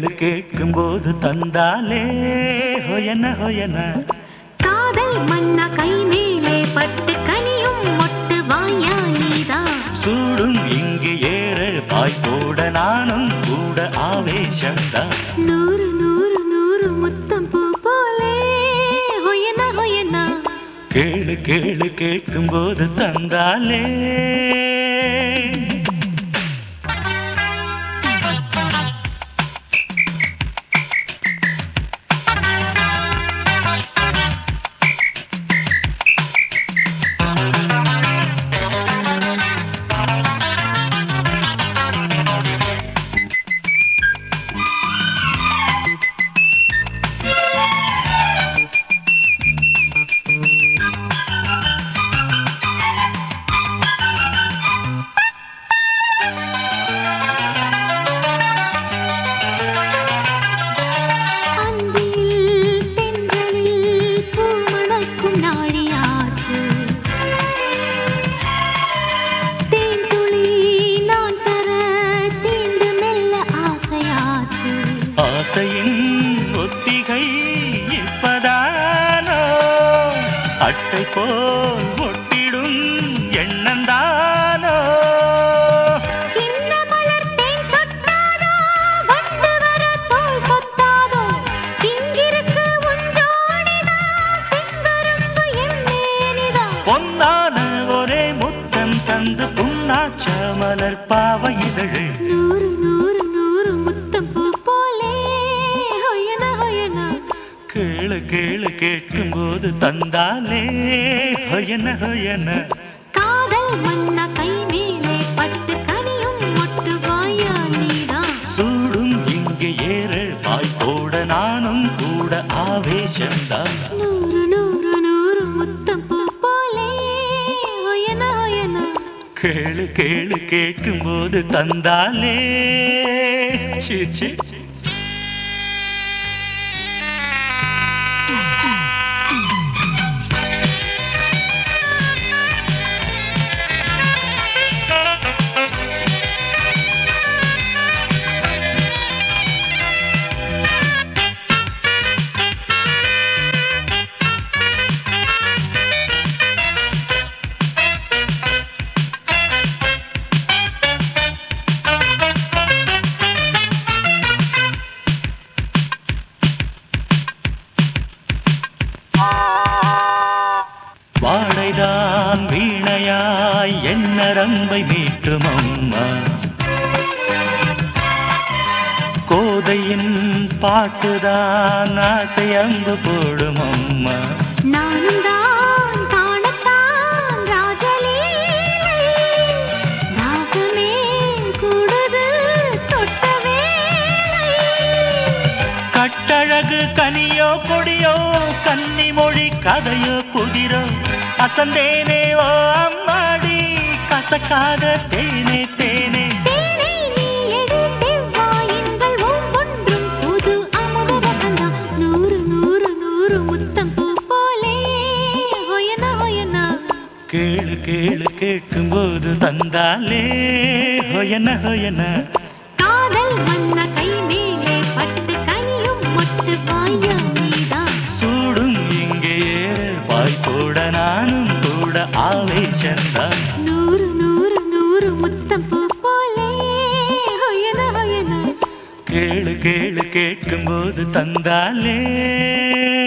கேளு கேட்கும் போது தந்தாலே ஹொயன ஹொயன காதல் மன்னா கை மேலே பட்டு கனியும் மொட்டு வாயா நீதான் சூடும் இங்கு ஏற பாய் போட நானும் கூட ஆவேசம்தான் நூறு நூறு நூறு முத்தம் பூ போலே ஹொயனா ஹொயனா கேளு கேளு கேட்கும் போது தந்தாலே அந்தியில் தென்றலில் பூ மணக்கும் நாழியாச்சு தேன் துளி நான் தர தீண்டு மெல்ல ஆசையாச்சு ஆசையின் ஒத்திகை இப்பதானோ அட்டை போல் ஒட்டிடும் எண்ணந்தானோ சின்ன மலர் தேன் சொட்டாதோ வண்டு வர தோள் கொத்தாதோ இங்கிருக்கு உஞ்சோடிதான் செங்கரும்பு என் மேனிதான் பொன்னான ஒரே முத்தம் தந்து புண்ணாச்ச மலர் பாவை இதழு நூறு நூறு நூறு முத்தம் பூ போலே ஹொயனா ஹொயனா கேளு கேளு கேட்கும் போது தந்தாலே ஹொயன ஹொயன காதல் மன்னா கை மேலே பட்டு கனியும் மொட்டு வாயா நீதான் சூடும் இங்கே ஏற பாய் போட நானும் கூட ஆவேசம்தான் நூறு நூறு நூறு முத்தம் பூ போலே ஹொயனா ஹொயனா கேளு கேளு கேட்கும் போது தந்தாலே சீ சீ சீ. வாழைதான் வீணையாய் என்ன ரம்பை மீட்டும் அம்மா கோதையின் பாட்டுதான் ஆசை அம்பு போடும் அம்மா நானும் தான் காணத்தான் ராஜலீலை தாகமே கூடுது தொட்ட வேளை கட்டழகு கனியோ கொடியோ கன்னி மொழி கதையோ புதிரோ அசந்தேனே ஓ அம்மாடி கசக்காத தேனே தேனே தேனை நீ எடு செவ்வாயின்கள் ஒவ்வொன்றும் புது அமுத ரசந்தான் நூறு நூறு நூறு முத்தம் பூ போலே ஹொயனா ஹொயனா கேளு கேளு கேட்கும்போது தந்தாலே ஹொயன ஹொயன காதல் மன்ன கை மேலே பட்டு கனியும் மொட்டு வாயா நீதான் சூடும் இங்கே வாய் போட நானும் கூட ஆவேசந்தான் நூறு நூறு நூறு முத்தம் பூ போலே ஹொயனா ஹொயனா கேளு கேளு கேட்கும்போது தந்தாலே